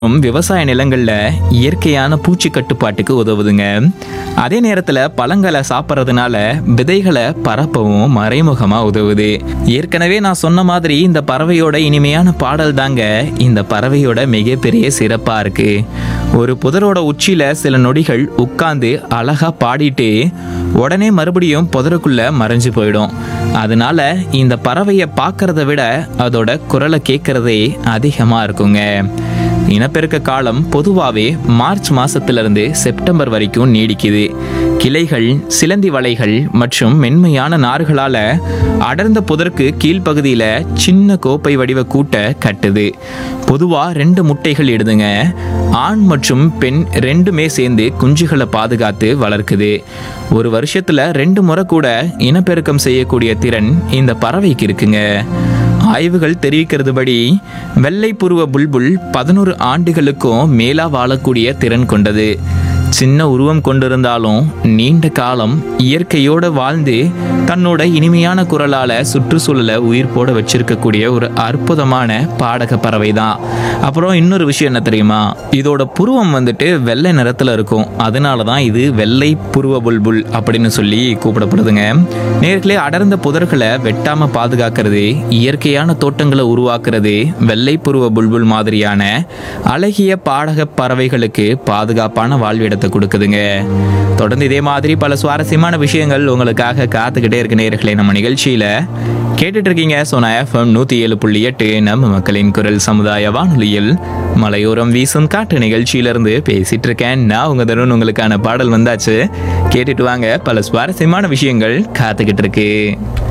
மற்றும் விவசாய நிலங்கள்ல இயற்கையான பூச்சி கட்டுப்பாட்டுக்கு உதவுதுங்க அதே நேரத்துல பழங்களை சாப்பிட்றதுனால விதைகளை பரப்பவும் மறைமுகமா உதவுது ஏற்கனவே நான் சொன்ன மாதிரி இந்த பறவையோட இனிமையான பாடல் தாங்க இந்த பறவையோட மிகப்பெரிய சிறப்பா இருக்கு ஒரு புதரோட உச்சியில சில நொடிகள் உட்கார்ந்து அழகா பாடிட்டு உடனே மறுபடியும் புதருக்குள்ள மறைஞ்சு போயிடும் அதனால இந்த பறவையை பார்க்கறத விட அதோட குரலை கேட்கறதே அதிகமா இருக்குங்க இனப்பெருக்க காலம் பொதுவாகவே மார்ச் மாசத்திலிருந்து செப்டம்பர் வரைக்கும் நீடிக்குது கிளைகள் சிலந்தி வலைகள் மற்றும் மென்மையான நார்களால அடர்ந்த புதருக்கு கீழ்ப்பகுதியில சின்ன கோப்பை வடிவ கூட்டை கட்டுது பொதுவா ரெண்டு முட்டைகள் இடுதுங்க ஆண் மற்றும் பெண் ரெண்டுமே சேர்ந்து குஞ்சுகளை பாதுகாத்து வளர்க்குது ஒரு வருஷத்துல ரெண்டு முறை கூட இனப்பெருக்கம் செய்யக்கூடிய திறன் இந்த பறவைக்கு இருக்குங்க ஆய்வுகள் தெரிவிக்கிறதுபடி வெள்ளை புருவ புல்புல் பதினோரு ஆண்டுகளுக்கும் மேலா வாழக்கூடிய திறன் கொண்டது சின்ன உருவம் கொண்டிருந்தாலும் நீண்ட காலம் இயற்கையோட வாழ்ந்து தன்னோட இனிமையான குரலால சுற்றுச்சூழலை உயிர் போட வச்சிருக்கக்கூடிய ஒரு அற்புதமான பாடக பறவை தான் அப்புறம் இன்னொரு விஷயம் என்ன தெரியுமா இதோட புருவம் வந்துட்டு வெள்ளை நிறத்துல இருக்கும் அதனால தான் இது வெள்ளை புருவ புல்புல் அப்படின்னு சொல்லி கூப்பிடப்படுதுங்க நேர்களே அடர்ந்த புதர்களை வெட்டாம பாதுகாக்கிறது இயற்கையான தோட்டங்களை உருவாக்குறது வெள்ளை புருவ புல்புல் மாதிரியான அழகிய பாடக பறவைகளுக்கு பாதுகாப்பான வாழ்விடத்தை கொடுக்குதுங்க தொடர்ந்து இதே மாதிரி பல சுவாரஸ்யமான விஷயங்கள் உங்களுக்காக காத்துக்கிட்டே இருக்க நேர்களே நம்ம நிகழ்ச்சியில கேட்டுட்டு இருக்கீங்க சோனா எஃப்எம் நூத்தி ஏழு புள்ளி எட்டு நம்ம மக்களின் குரல் சமுதாய வானொலியில் மலையோரம் வீசும் காற்று நிகழ்ச்சியிலிருந்து பேசிட்டு இருக்கேன் நான் உங்க தருண் உங்களுக்கான பாடல் வந்தாச்சு கேட்டுட்டு வாங்க பல சுவாரஸ்யமான விஷயங்கள் காத்துக்கிட்டு இருக்கு